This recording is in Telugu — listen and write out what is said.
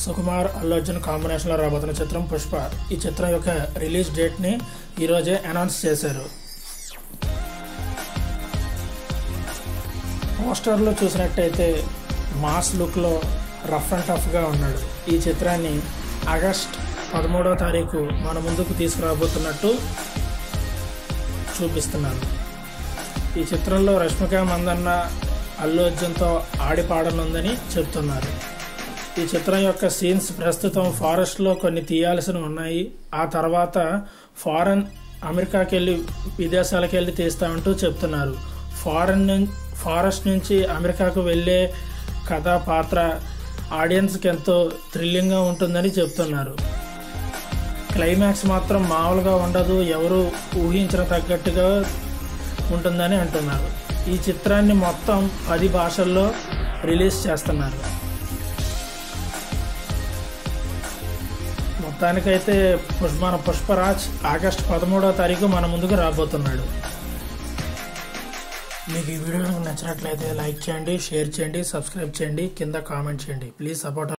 సుకుమార్ అల్లు అర్జున్ కాంబినేషన్లో రాబోతున్న చిత్రం పుష్ప ఈ చిత్రం యొక్క రిలీజ్ డేట్ని ఈరోజే అనౌన్స్ చేశారు పోస్టర్లో చూసినట్టయితే మాస్ లుక్లో రఫ్ అండ్ టఫ్గా ఉన్నాడు ఈ చిత్రాన్ని ఆగస్ట్ పదమూడవ తారీఖు మన ముందుకు తీసుకురాబోతున్నట్టు చూపిస్తున్నారు ఈ చిత్రంలో రష్మిక మందన్న అల్లు అర్జున్తో ఆడి పాడనుందని చెప్తున్నారు ఈ చిత్రం యొక్క సీన్స్ ప్రస్తుతం ఫారెస్ట్లో కొన్ని తీయాల్సి ఉన్నాయి ఆ తర్వాత ఫారెన్ అమెరికాకి వెళ్ళి విదేశాలకు వెళ్ళి తీస్తామంటూ చెప్తున్నారు ఫారెన్ నుం ఫారెస్ట్ నుంచి అమెరికాకు వెళ్ళే కథ పాత్ర ఆడియన్స్కి ఎంతో థ్రిల్లింగ్గా ఉంటుందని చెప్తున్నారు క్లైమాక్స్ మాత్రం మామూలుగా ఉండదు ఎవరు ఊహించిన తగ్గట్టుగా ఉంటుందని అంటున్నారు ఈ చిత్రాన్ని మొత్తం పది భాషల్లో రిలీజ్ చేస్తున్నారు మొత్తానికైతే పుష్ప మన పుష్పరాజ్ ఆగస్ట్ పదమూడవ తారీఖు మన ముందుకు రాబోతున్నాడు మీకు ఈ వీడియో కనుక నచ్చినట్లయితే లైక్ చేయండి షేర్ చేయండి సబ్స్క్రైబ్ చేయండి కింద కామెంట్ చేయండి ప్లీజ్ సపోర్ట్